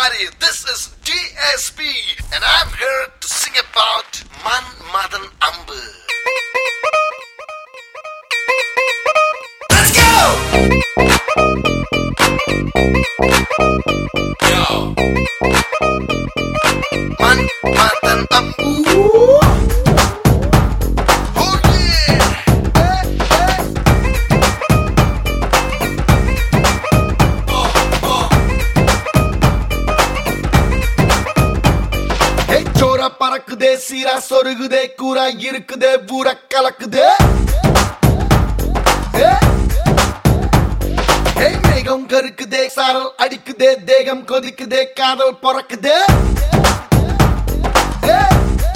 everybody. This is DSP, and I'm here to sing about Man Madan Ambu. Let's go! Yo. Man Madan Ambu. Oh yeah! Hey, hey. ஏய், சோரா பறக்குதே சீரா சொருகுதே கூரா இருக்குதே ஊர கலக்குதே ஏய். ஏய், மேகம் கருக்குதே சாரல் அடிக்குதே தேகம் கொதிக்குதே காதல் பிறக்குதே ஏய்.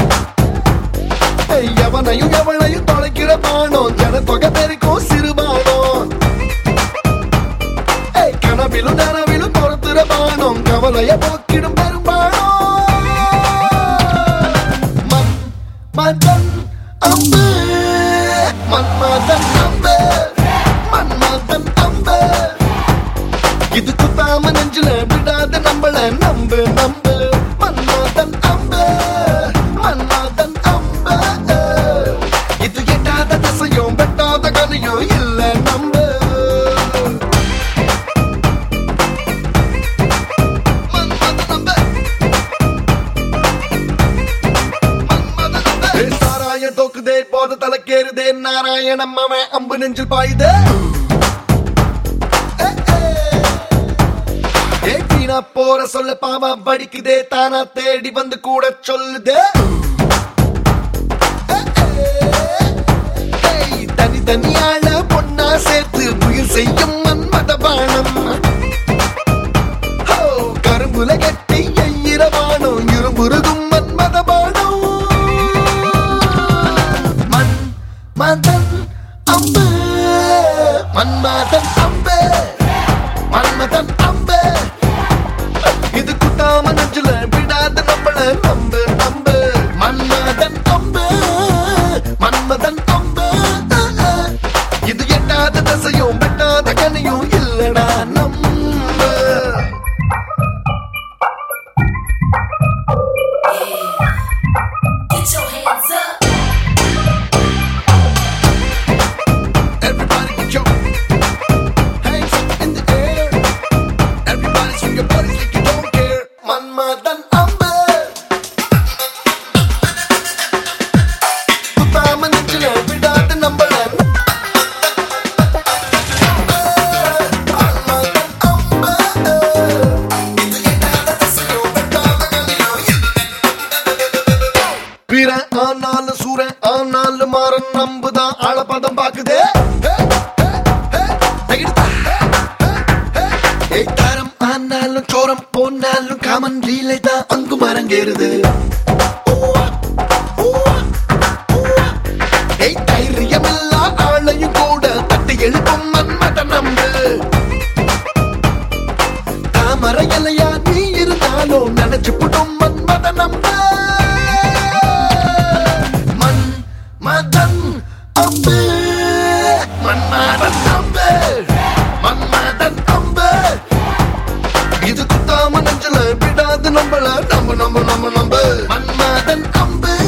ஏய், எவனையும் எவனையும் தொலைக்கிற பானம் ஜன தொகை பெருக்கும் சிறுபானம் ஏய், கனவிலும் நனவிலும் பொறுத்துற பானம் கவலைய போக்கிடும் பெரும்பானம் மன் மதன் அம்பு மன் மதன் அம்பு மன் மதன் அம்பு இது குத்தாம நெஞ்சில விடாத நம்மள நம்பு நம்பு மன்மதன் அம்பு மன்மதன் அம்பு இது எட்டாத திசையும் வெட்டாத கனியும் இல்ல நம்பு மன்மதன் அம்பு ஏய், சாராய தோக்குதே போத தலைக்கேறுதே நாராயணம் அவன் அம்பு நெஞ்சில் பாயுதே ஏய், ஏய். ஏய், வீணா போற சொல்ல பாவா படிக்குதே தானா தேடி வந்து கூட சொல்லுதே ஏய், ஏய். ஏய், தனி தனியாள பொண்ணா சேர்த்து புயல் செய்யும் மன்மத பானம் ஹோ, கரும்புல கட்டி எயிரவானம் இருமுருகும் மன்மத பானம் மன் மதன் அம்பு மன்மதன் அம்பு மன்மதன் அம்பு இது குத்தாம நெஞ்சில விடாத நம்மள நம்பு நம்பு மன்மதன் அம்பு மன்மதன் அம்பு இது எட்டாத தசையும் வெட்டாத கனியும் இல்லடா நம்பு Get your hands up. Everybody get your hands up in the air. Everybody swing your bodies like you don't care. Manmadhan அம்பு குத்தாம நெஞ்சில விடாத நம்மள மன்மதன் அம்பு. இது எட்டாத திசையும் வெட்டாத கனியும் பிற ஆனாலும் சூர ஆனாலும் மாறன் நம்புதான் ஆழப்பதம் பாக்குதே தரம் ஆனாலும் சோரம் போனாலும் காமன் லீலை தான் அங்கு மரங்கேறுது ஏய் தைரியமில்லா ஆளையும் கூட தட்டி எழுப்பும் மன்மத நம்பு தாமரை இலையா நீ இருந்தாலும் நினைச்சு புடும் மன்மத நம்ப மன் மதன் அம்பு மன்மதன் அம்பு மன்மதன் அம்பு இது குத்தாம நெஞ்சில விடாது நம்மள நம்பு நம்பு நம்பு நம்பு மன்மதன் அம்பு